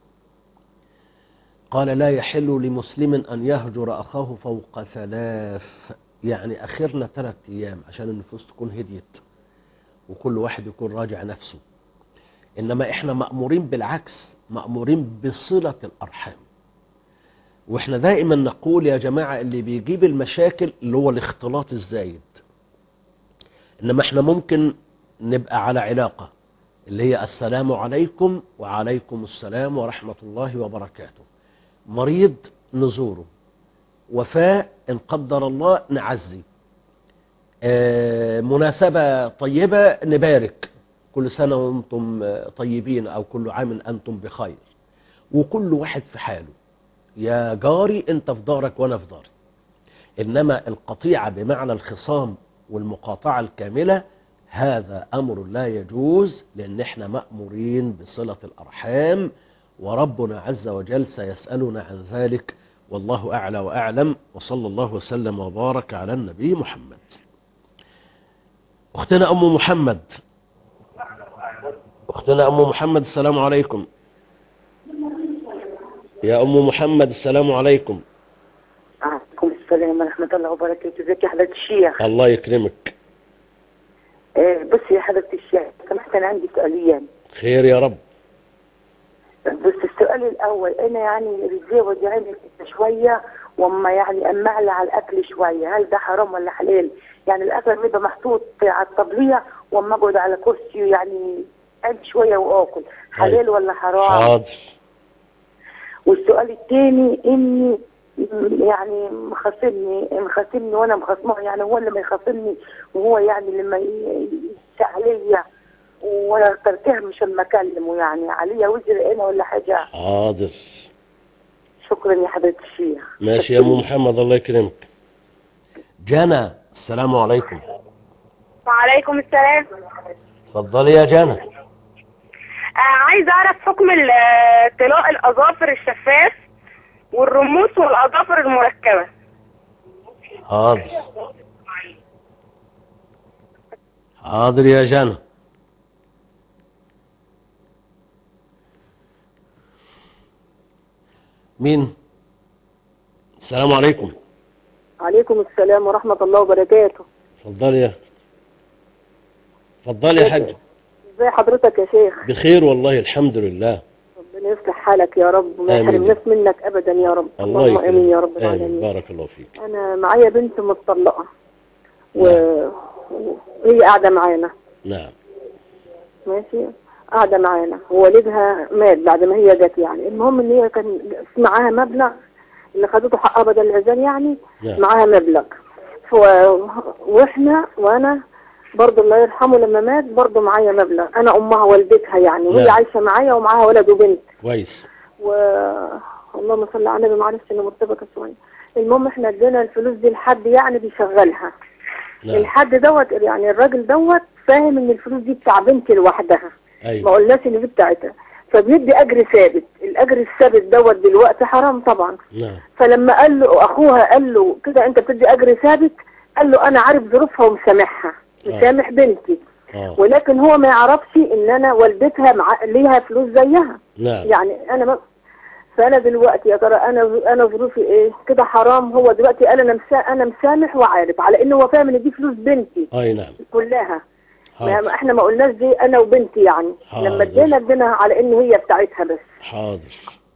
قال لا يحل لمسلم أن يهجر أخاه فوق ثلاث يعني أخرنا ثلاث أيام عشان النفوس تكون هديت وكل واحد يكون راجع نفسه إنما إحنا مأمورين بالعكس مأمورين بصلة الأرحام واحنا دائما نقول يا جماعة اللي بيجيب المشاكل اللي هو الاختلاط الزايد انما احنا ممكن نبقى على علاقة اللي هي السلام عليكم وعليكم السلام ورحمة الله وبركاته مريض نزوره وفاة ان قدر الله نعزي آه مناسبة طيبة نبارك كل سنة وانتم آه، طيبين او كل عام انتم بخير وكل واحد في حاله يا جاري انت في دارك وانا في داري انما القطيعة بمعنى الخصام والمقاطعة الكاملة هذا امر لا يجوز لان احنا مأمورين بصلة الارحام وربنا عز وجل سيسألنا عن ذلك والله اعلى واعلم وصلى الله وسلم وبارك على النبي محمد اختنا ام محمد اختنا ام محمد السلام عليكم يا ام محمد السلام عليكم عليكم السلام ورحمة الله وبركاته ازيك يا حضرة الشيخ الله يكرمك آه بص يا حضرة الشيخ سمحت أنا عندي سؤالين خير يا رب بس السؤال الأول أنا يعني رجلي وجعاني كده شوية وما يعني أمعلى على الأكل شوية هل ده حرام ولا حلال؟ يعني الأكل لما يبقى محطوط على الطبلية وأما أقعد على كرسي يعني أقعد شوية وآكل حلال ولا حرام؟ حاضر والسؤال الثاني اني يعني مخاصمني مخاصمني وانا مخاصمه يعني هو اللي ما يخاصمني وهو يعني لما ي- يسأل عليا وانا تركها مش لما اكلمه يعني عليا وزر انا ولا حاجه حاضر شكرا يا حضرة الشيخ ماشي يا ام محمد الله يكرمك جنى السلام عليكم وعليكم السلام اتفضلي يا جنى آه عايز اعرف حكم ال- آه، طلاء الاظافر الشفاف والرموش والاظافر المركبه حاضر حاضر يا جنى مين السلام عليكم عليكم السلام ورحمة الله وبركاته اتفضلي يا اتفضلي يا حاج ازي حضرتك يا شيخ بخير والله الحمد لله ربنا يصلح حالك يا رب وما آمين. يحرمناش منك ابدا يا رب الله اللهم يكرمك امين يا رب آمين العالمين بارك الله فيك انا معايا بنت متطلقة و... وهي قاعدة معانا نعم ماشي قاعدة معانا ووالدها مات بعد ما هي جت يعني المهم ان هي كان معاها مبلغ اللي خدته حقها بدل العزال يعني نعم. معاها مبلغ ف... واحنا وانا برضه الله يرحمه لما مات برضه معايا مبلغ انا امها والدتها يعني وهي نعم. عايشة معايا ومعاها ولد وبنت كويس و اللهم صل على النبي معلش انا مرتبكه شويه المهم احنا ادينا الفلوس دي لحد يعني بيشغلها نعم الحد دوت يعني الراجل دوت فاهم ان الفلوس دي بتاع بنتي لوحدها ما ايوه قلناش ان دي بتاعتها فبيدي اجر ثابت الاجر الثابت دوت دلوقتي حرام طبعا نعم فلما قال له اخوها قال له كده انت بتدي اجر ثابت قال له انا عارف ظروفها ومسامحها مسامح بنتي اه ولكن هو ما يعرفش ان انا والدتها مع... ليها فلوس زيها نعم يعني انا ما فانا دلوقتي يا ترى انا انا ظروفي ايه كده حرام هو دلوقتي قال انا مسا... انا مسامح وعارف على انه هو فاهم ان دي فلوس بنتي اي نعم كلها حاضر ما احنا ما قلناش دي انا وبنتي يعني حاضر. لما ادينا ادينا على ان هي بتاعتها بس حاضر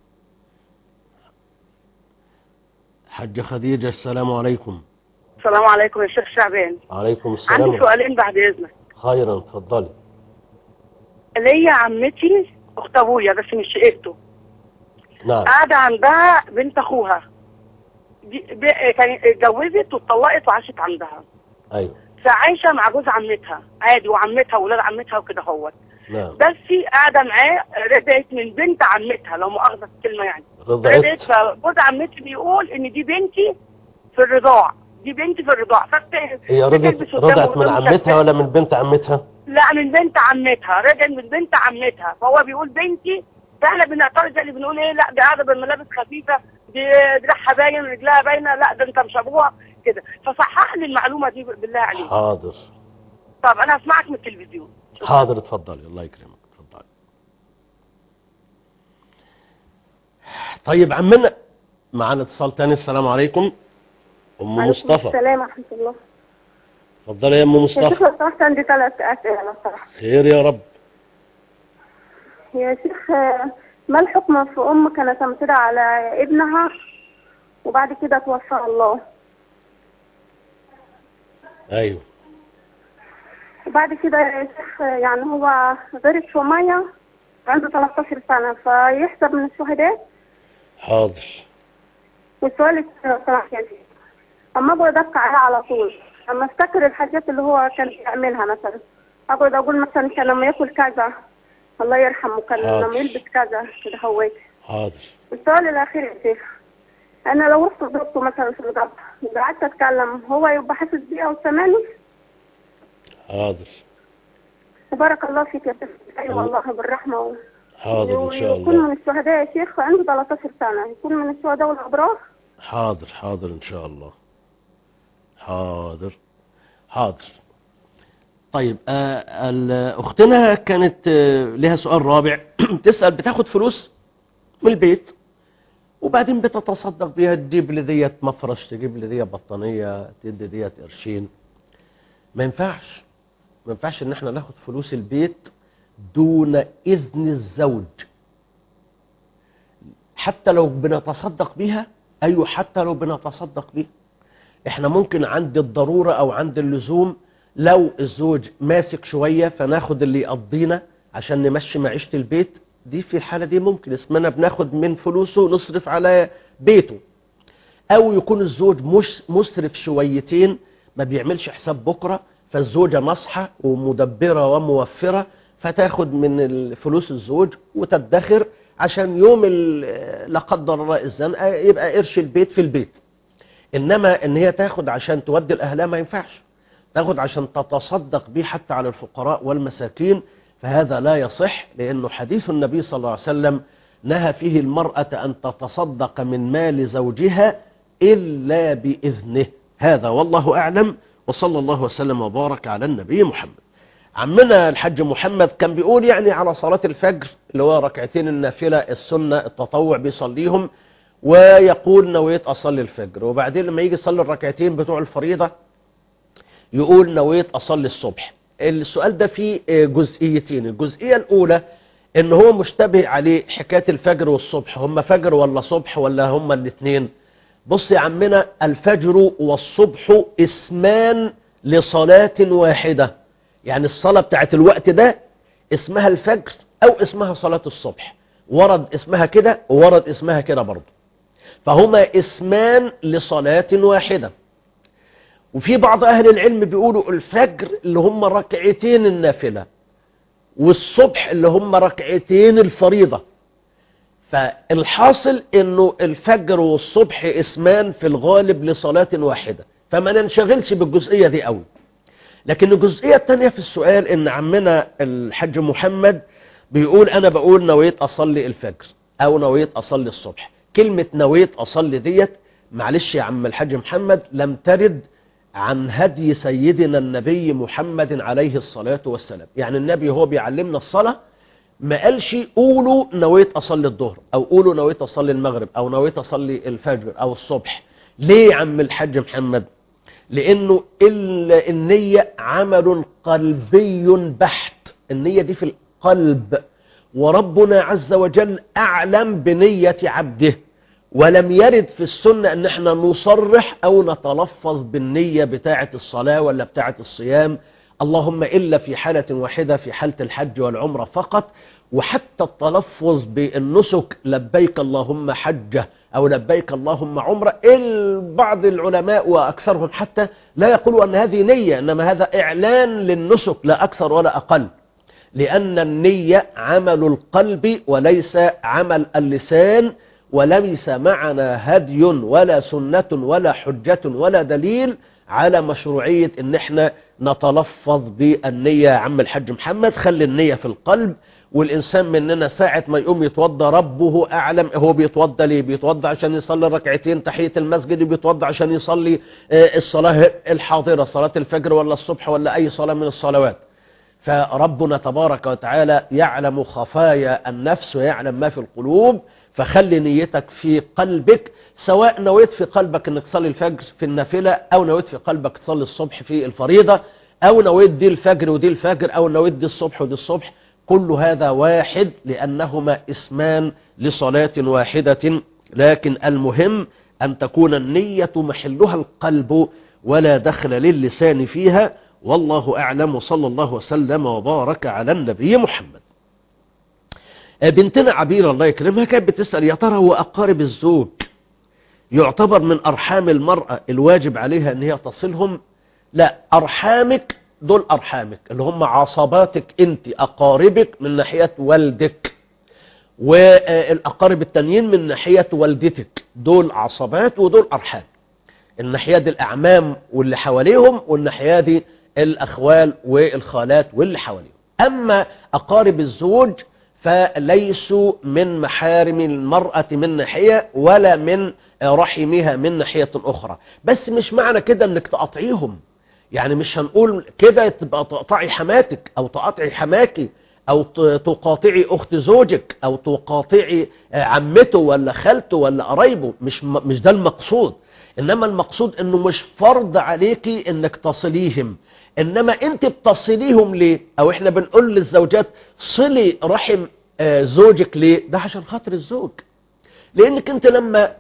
حاجة خديجة السلام عليكم السلام عليكم يا شيخ شعبان عليكم السلام عندي سؤالين بعد اذنك خيرا اتفضلي ليا عمتي اخت ابويا بس مش شقيقته نعم قاعده عندها بنت اخوها دي ب- كانت اتجوزت واتطلقت وعاشت عندها ايوه فعايشه مع جوز عمتها عادي وعمتها واولاد عمتها وكده هوت نعم بس قاعده معاه رجعت من بنت عمتها لو مؤاخذه في الكلمه يعني رضعت رجعت فجوز عمتي بيقول ان دي بنتي في الرضاع دي بنتي في الرضاع فبت- هي رضعت بتلبس قدامه رضعت من قدامه عمتها شبكة. ولا من بنت عمتها لا من بنت عمتها رجعت من بنت عمتها فهو بيقول بنتي فاحنا بنعترض زي اللي بنقول ايه لا دي قاعده بالملابس خفيفه دي دراعها باين رجلها باينه لا ده انت مش ابوها كده فصحح لي المعلومه دي بالله عليك حاضر طب انا هسمعك من التلفزيون حاضر اتفضلي الله يكرمك اتفضلي طيب عمنا معانا اتصال تاني السلام عليكم ام مصطفى السلام ورحمة الله اتفضلي يا ام يا شيخ مصطفى لو سمحت عندي ثلاث أسئلة لو سمحت خير يا رب يا شيخ آه، ما الحكم في أم كانت تمتد على ابنها وبعد كده توفى الله ايوه وبعد كده يا شيخ آه، يعني هو غرق في مية عنده 13 سنة فيحسب من الشهداء حاضر والسؤال الثاني لو سمحت يا شيخ أما أبغى أدق عليه على طول أما أفتكر الحاجات اللي هو كان بيعملها مثلا اقعد اقول مثلا كان لما ياكل كذا الله يرحمه كان حاضر. لما يلبس كذا كده هويت حاضر السؤال الاخير يا شيخ انا لو رحت ضربته مثلا في الغرب وقعدت اتكلم هو يبقى حاسس بيها وسامعني حاضر وبارك الله فيك يا شيخ ايوه والله بالرحمه و... حاضر ان شاء ويكون الله من الشهداء يا شيخ عنده 13 سنه يكون من الشهداء والابرار حاضر حاضر ان شاء الله حاضر حاضر طيب آه ال- اختنا كانت آه لها سؤال رابع تسأل بتاخد فلوس من البيت وبعدين بتتصدق بيها تجيب لي ديت مفرش تجيب لي ديت بطانية تدي ديت قرشين ما ينفعش ما ينفعش ان احنا ناخد فلوس البيت دون اذن الزوج حتى لو بنتصدق بيها ايوه حتى لو بنتصدق بيها احنا ممكن عند الضرورة او عند اللزوم لو الزوج ماسك شوية فناخد اللي يقضينا عشان نمشي معيشة البيت دي في الحالة دي ممكن اسمنا بناخد من فلوسه نصرف على بيته او يكون الزوج مش مسرف شويتين ما بيعملش حساب بكرة فالزوجة نصحة ومدبرة وموفرة فتاخد من الفلوس الزوج وتدخر عشان يوم ال- لا قدر الله الزنقة يبقى قرش البيت في البيت انما ان هي تاخد عشان تودي الاهلها ما ينفعش تاخد عشان تتصدق بيه حتى على الفقراء والمساكين فهذا لا يصح لانه حديث النبي صلى الله عليه وسلم نهى فيه المرأة ان تتصدق من مال زوجها الا باذنه هذا والله اعلم وصلى الله وسلم وبارك على النبي محمد عمنا الحج محمد كان بيقول يعني على صلاة الفجر اللي هو ركعتين النافلة السنة التطوع بيصليهم ويقول نويت أصلي الفجر وبعدين لما يجي يصلي الركعتين بتوع الفريضة يقول نويت أصلي الصبح السؤال ده فيه جزئيتين الجزئية الأولى ان هو مشتبه عليه حكاية الفجر والصبح هم فجر ولا صبح ولا هم الاثنين بص يا عمنا الفجر والصبح اسمان لصلاة واحدة يعني الصلاة بتاعت الوقت ده اسمها الفجر او اسمها صلاة الصبح ورد اسمها كده وورد اسمها كده برضه فهما اسمان لصلاة واحدة وفي بعض اهل العلم بيقولوا الفجر اللي هم ركعتين النافلة والصبح اللي هم ركعتين الفريضة فالحاصل انه الفجر والصبح اسمان في الغالب لصلاة واحدة فما ننشغلش بالجزئية دي قوي لكن الجزئية التانية في السؤال ان عمنا الحج محمد بيقول انا بقول نويت اصلي الفجر او نويت اصلي الصبح كلمة نويت اصلي ديت معلش يا عم الحج محمد لم ترد عن هدي سيدنا النبي محمد عليه الصلاة والسلام يعني النبي هو بيعلمنا الصلاة ما قالش قولوا نويت أصلي الظهر أو قولوا نويت أصلي المغرب أو نويت أصلي الفجر أو الصبح ليه يا عم الحاج محمد لأنه ال- النية عمل قلبي بحت النية دي في القلب وربنا عز وجل أعلم بنية عبده ولم يرد في السنة ان احنا نصرح او نتلفظ بالنية بتاعة الصلاة ولا بتاعة الصيام اللهم إلا في حالة واحدة في حالة الحج والعمرة فقط وحتى التلفظ بالنسك لبيك اللهم حجة أو لبيك اللهم عمرة بعض العلماء وأكثرهم حتى لا يقولوا أن هذه نية إنما هذا إعلان للنسك لا أكثر ولا أقل لأن النية عمل القلب وليس عمل اللسان وليس معنا هدي ولا سنة ولا حجة ولا دليل على مشروعية ان احنا نتلفظ بالنية يا عم الحج محمد خلي النية في القلب والإنسان مننا ساعة ما يقوم يتوضى ربه أعلم هو بيتوضى ليه بيتوضى عشان يصلي ركعتين تحية المسجد بيتوضى عشان يصلي آه، الصلاة الحاضرة صلاة الفجر ولا الصبح ولا أي صلاة من الصلوات فربنا تبارك وتعالى يعلم خفايا النفس ويعلم ما في القلوب فخلي نيتك في قلبك سواء نويت في قلبك انك تصلي الفجر في النافلة او نويت في قلبك تصلي الصبح في الفريضة او نويت دي الفجر ودي الفجر او نويت دي الصبح ودي الصبح كل هذا واحد لأنهما اسمان لصلاة واحدة لكن المهم أن تكون النية محلها القلب ولا دخل للسان فيها والله أعلم وصلى الله وسلم وبارك على النبي محمد بنتنا عبير الله يكرمها كانت بتسأل يا ترى هو أقارب الزوج يعتبر من أرحام المرأة الواجب عليها أن هي تصلهم لا أرحامك دول أرحامك اللي هم عصباتك أنت أقاربك من ناحية والدك والأقارب التانيين من ناحية والدتك دول عصبات ودول أرحام الناحية دي الأعمام واللي حواليهم والناحية دي الأخوال والخالات واللي حواليهم أما أقارب الزوج فليسوا من محارم المرأة من ناحية ولا من رحمها من ناحية أخرى بس مش معنى كده أنك تقطعيهم يعني مش هنقول كده تبقى تقطعي حماتك أو تقطعي حماكي أو تقاطعي أخت زوجك أو تقاطعي عمته ولا خالته ولا قرايبه مش مش ده المقصود إنما المقصود إنه مش فرض عليكي إنك تصليهم إنما أنت بتصليهم ليه أو إحنا بنقول للزوجات صلي رحم زوجك ليه ده عشان خاطر الزوج لأنك أنت لما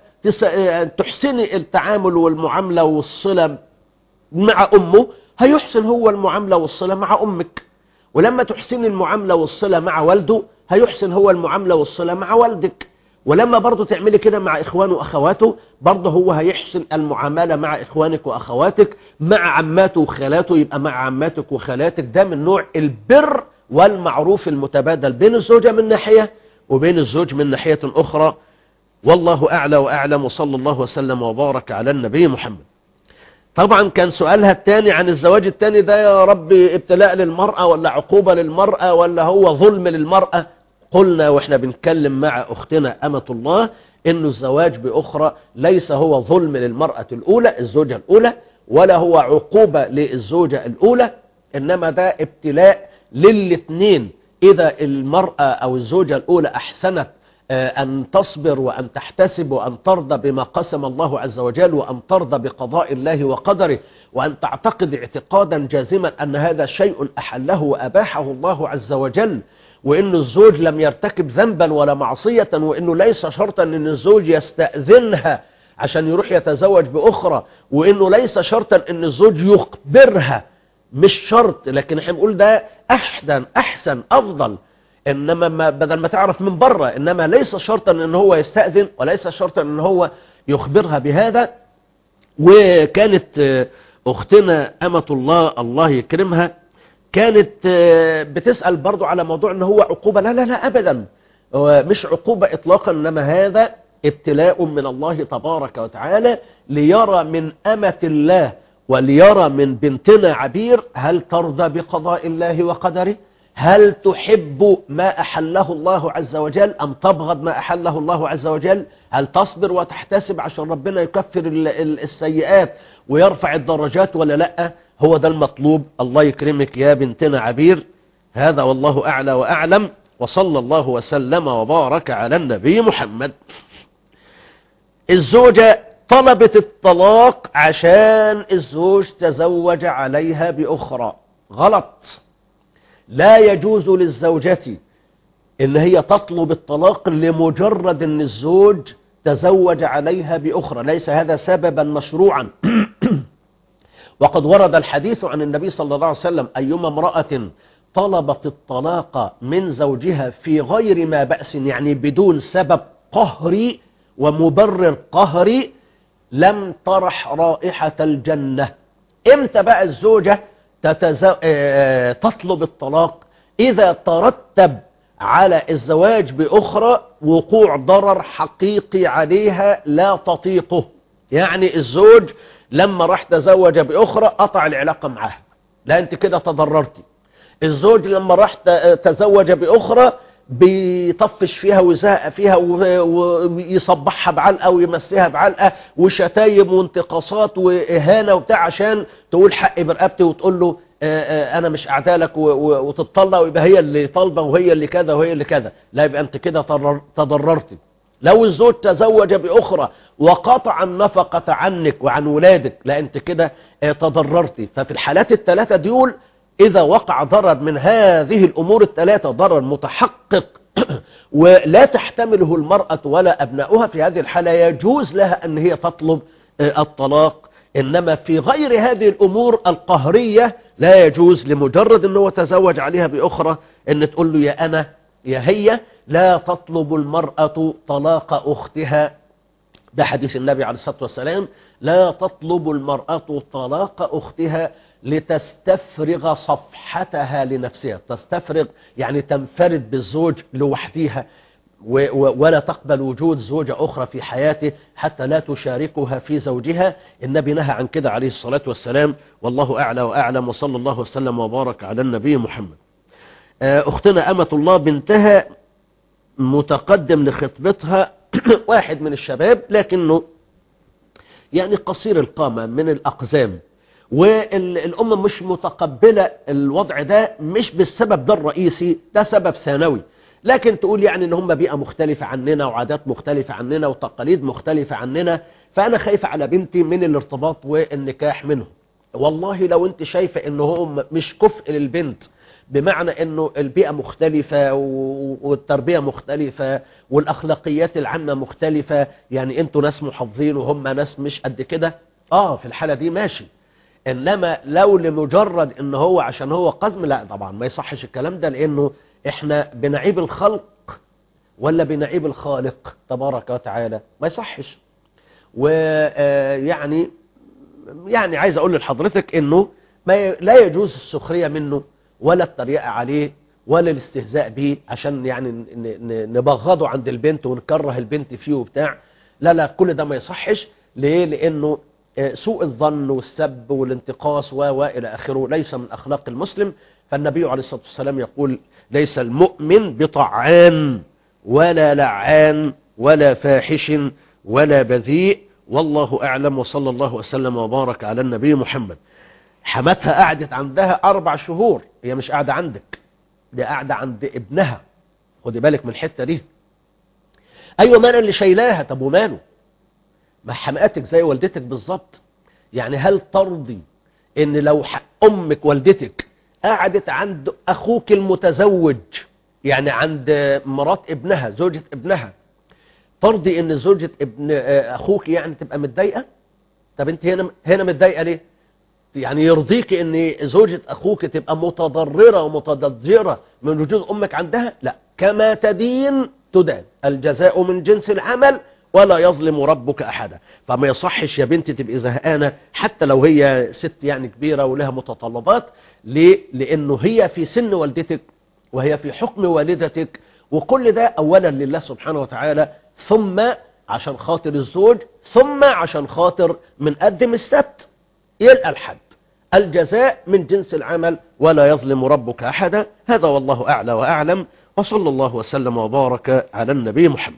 تحسني التعامل والمعاملة والصلة مع أمه هيحسن هو المعاملة والصلة مع أمك ولما تحسن المعاملة والصلة مع والده هيحسن هو المعاملة والصلة مع والدك ولما برضه تعملي كده مع إخوانه وأخواته برضه هو هيحسن المعاملة مع إخوانك وأخواتك مع عماته وخالاته يبقى مع عماتك وخالاتك ده من نوع البر والمعروف المتبادل بين الزوجة من ناحية وبين الزوج من ناحية أخرى والله أعلى وأعلم وصلى الله وسلم وبارك على النبي محمد طبعا كان سؤالها الثاني عن الزواج الثاني ده يا رب ابتلاء للمرأة ولا عقوبة للمرأة ولا هو ظلم للمرأة قلنا واحنا بنتكلم مع اختنا أمة الله انه الزواج بأخرى ليس هو ظلم للمرأة الأولى الزوجة الأولى ولا هو عقوبة للزوجة الأولى إنما ده ابتلاء للاثنين إذا المرأة أو الزوجة الأولى أحسنت أن تصبر وأن تحتسب وأن ترضى بما قسم الله عز وجل وأن ترضى بقضاء الله وقدره وأن تعتقد اعتقادا جازما أن هذا شيء أحله وأباحه الله عز وجل وإن الزوج لم يرتكب ذنبا ولا معصية وإنه ليس شرطا أن الزوج يستأذنها عشان يروح يتزوج بأخرى وإنه ليس شرطا أن الزوج يخبرها مش شرط لكن احنا بنقول ده أحسن أحسن أفضل إنما ما بدل ما تعرف من بره إنما ليس شرطا أن هو يستأذن وليس شرطا أن هو يخبرها بهذا وكانت أختنا أمة الله الله يكرمها كانت بتسأل برضو على موضوع أنه هو عقوبة لا لا لا أبدا مش عقوبة إطلاقا إنما هذا ابتلاء من الله تبارك وتعالى ليرى من أمة الله وليرى من بنتنا عبير هل ترضى بقضاء الله وقدره هل تحب ما أحله الله عز وجل أم تبغض ما أحله الله عز وجل هل تصبر وتحتسب عشان ربنا يكفر السيئات ويرفع الدرجات ولا لا هو ده المطلوب الله يكرمك يا بنتنا عبير هذا والله أعلى وأعلم وصلى الله وسلم وبارك على النبي محمد الزوجة طلبت الطلاق عشان الزوج تزوج عليها بأخرى غلط لا يجوز للزوجة ان هي تطلب الطلاق لمجرد ان الزوج تزوج عليها بأخرى ليس هذا سببا مشروعا وقد ورد الحديث عن النبي صلى الله عليه وسلم أيما امرأة طلبت الطلاق من زوجها في غير ما بأس يعني بدون سبب قهري ومبرر قهري لم طرح رائحة الجنة امتى بقى الزوجة تتزو... اه... تطلب الطلاق إذا ترتب على الزواج بأخرى وقوع ضرر حقيقي عليها لا تطيقه يعني الزوج لما راح تزوج بأخرى قطع العلاقة معها لا انت كده تضررتي الزوج لما راح تزوج بأخرى بيطفش فيها ويزهق فيها ويصبحها بعلقة ويمسيها بعلقة وشتايم وانتقاصات وإهانة وبتاع عشان تقول حقي برقبتي وتقول له أنا مش أعدالك وتتطلق ويبقى هي اللي طالبة وهي اللي كذا وهي اللي كذا لا يبقى أنت كده تضررتي لو الزوج تزوج بأخرى وقطع النفقة عنك وعن ولادك لا أنت كده تضررتي ففي الحالات الثلاثة ديول إذا وقع ضرر من هذه الأمور الثلاثة ضرر متحقق ولا تحتمله المرأة ولا أبناؤها في هذه الحالة يجوز لها أن هي تطلب الطلاق إنما في غير هذه الأمور القهرية لا يجوز لمجرد أنه تزوج عليها بأخرى أن تقول له يا أنا يا هي لا تطلب المرأة طلاق أختها ده حديث النبي عليه الصلاة والسلام لا تطلب المرأة طلاق أختها لتستفرغ صفحتها لنفسها تستفرغ يعني تنفرد بالزوج لوحدها و- و- ولا تقبل وجود زوجة أخرى في حياته حتى لا تشاركها في زوجها النبي نهى عن كده عليه الصلاة والسلام والله أعلى وأعلم وصلى الله وسلم وبارك على النبي محمد آه، أختنا أمة الله بنتها متقدم لخطبتها واحد من الشباب لكنه يعني قصير القامة من الأقزام والأمة مش متقبلة الوضع ده مش بالسبب ده الرئيسي ده سبب ثانوي لكن تقول يعني ان هم بيئة مختلفة عننا وعادات مختلفة عننا وتقاليد مختلفة عننا فأنا خايفة على بنتي من الارتباط والنكاح منهم والله لو انت شايفة انه هو مش كفء للبنت بمعنى انه البيئة مختلفة و- والتربية مختلفة والاخلاقيات العامة مختلفة يعني انتوا ناس محافظين وهم ناس مش قد كده اه في الحالة دي ماشي انما لو لمجرد ان هو عشان هو قزم لا طبعا ما يصحش الكلام ده لانه احنا بنعيب الخلق ولا بنعيب الخالق تبارك وتعالى ما يصحش ويعني يعني عايز اقول لحضرتك انه ما ي- لا يجوز السخرية منه ولا التريقة عليه ولا الاستهزاء بيه عشان يعني ن- ن- نبغضه عند البنت ونكره البنت فيه وبتاع لا لا كل ده ما يصحش ليه لانه آه، سوء الظن والسب والانتقاص و والى اخره ليس من اخلاق المسلم فالنبي عليه الصلاه والسلام يقول ليس المؤمن بطعان ولا لعان ولا فاحش ولا بذيء والله اعلم وصلى الله وسلم وبارك على النبي محمد حماتها قعدت عندها اربع شهور هي مش قاعده عندك دي قاعده عند ابنها خدي بالك من الحته دي ايوه ما انا اللي شايلاها طب وماله ما حماتك زي والدتك بالظبط يعني هل ترضي ان لو ح- امك والدتك قعدت عند اخوك المتزوج يعني عند مرات ابنها زوجة ابنها ترضي ان زوجة ابن آه، اخوك يعني تبقى متضايقة طب انت هنا هنا متضايقة ليه يعني يرضيك ان زوجة اخوك تبقى متضررة ومتضجرة من وجود امك عندها لا كما تدين تدان الجزاء من جنس العمل ولا يظلم ربك احدا فما يصحش يا بنتي تبقي زهقانه حتى لو هي ست يعني كبيره ولها متطلبات ليه لانه هي في سن والدتك وهي في حكم والدتك وكل ده اولا لله سبحانه وتعالى ثم عشان خاطر الزوج ثم عشان خاطر من قدم السبت يلقى الحد الجزاء من جنس العمل ولا يظلم ربك أحدا هذا والله أعلى وأعلم وصلى الله وسلم وبارك على النبي محمد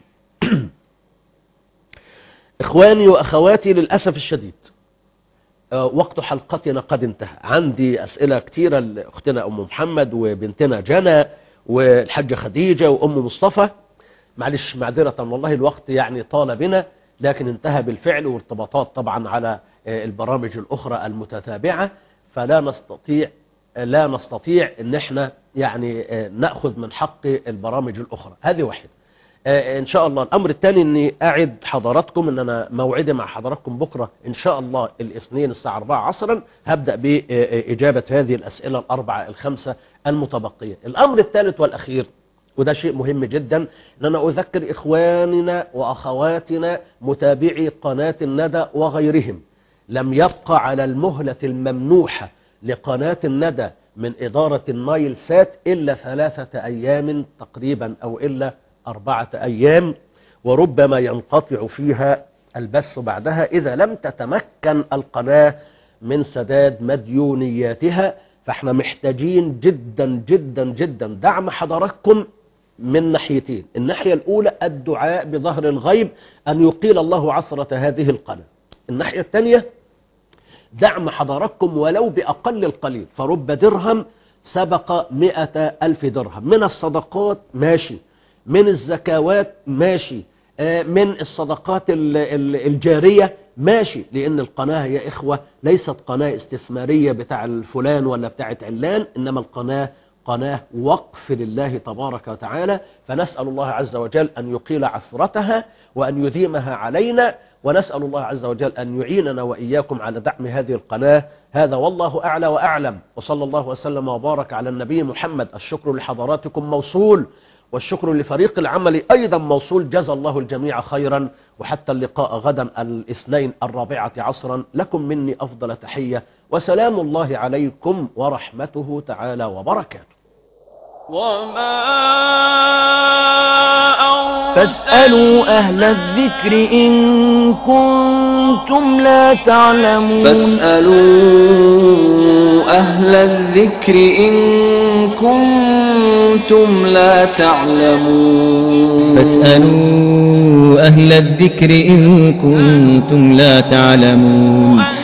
إخواني وأخواتي للأسف الشديد آه، وقت حلقتنا قد انتهى عندي أسئلة كتيرة لأختنا أم محمد وبنتنا جنى والحاجة خديجة وأم مصطفى معلش معذرة والله الوقت يعني طال بنا لكن انتهى بالفعل وارتباطات طبعا على آه، البرامج الأخرى المتتابعة فلا نستطيع لا نستطيع ان احنا يعني آه، نأخذ من حق البرامج الأخرى هذه واحدة آه، ان شاء الله الامر الثاني اني اعد حضراتكم ان انا موعدي مع حضراتكم بكرة ان شاء الله الاثنين الساعة 4 عصرا هبدأ بإجابة هذه الأسئلة الأربعة الخمسة المتبقية الأمر الثالث والأخير وده شيء مهم جدا ان انا اذكر اخواننا واخواتنا متابعي قناة الندى وغيرهم لم يبقى على المهلة الممنوحة لقناة الندى من إدارة النايل سات إلا ثلاثة أيام تقريبا أو إلا أربعة أيام وربما ينقطع فيها البث بعدها إذا لم تتمكن القناة من سداد مديونياتها فاحنا محتاجين جدا جدا جدا دعم حضراتكم من ناحيتين الناحية الأولى الدعاء بظهر الغيب أن يقيل الله عثرة هذه القناة الناحية الثانية دعم حضراتكم ولو بأقل القليل فرب درهم سبق مئة ألف درهم من الصدقات ماشي من الزكوات ماشي آه، من الصدقات ال- ال- الجارية ماشي لأن القناة يا إخوة ليست قناة استثمارية بتاع الفلان ولا بتاعة علان إنما القناة قناة وقف لله تبارك وتعالى فنسأل الله عز وجل أن يقيل عثرتها وأن يديمها علينا ونسأل الله عز وجل أن يعيننا وإياكم على دعم هذه القناة هذا والله أعلى وأعلم وصلى الله وسلم وبارك على النبي محمد الشكر لحضراتكم موصول والشكر لفريق العمل أيضا موصول جزى الله الجميع خيرا وحتى اللقاء غدا الاثنين الرابعة عصرا لكم مني أفضل تحية وسلام الله عليكم ورحمته تعالى وبركاته وما فاسألوا أهل الذكر إن كنتم لا تعلمون فاسألوا أهل الذكر إن كنتم لا تعلمون فاسألوا أهل الذكر إن كنتم لا تعلمون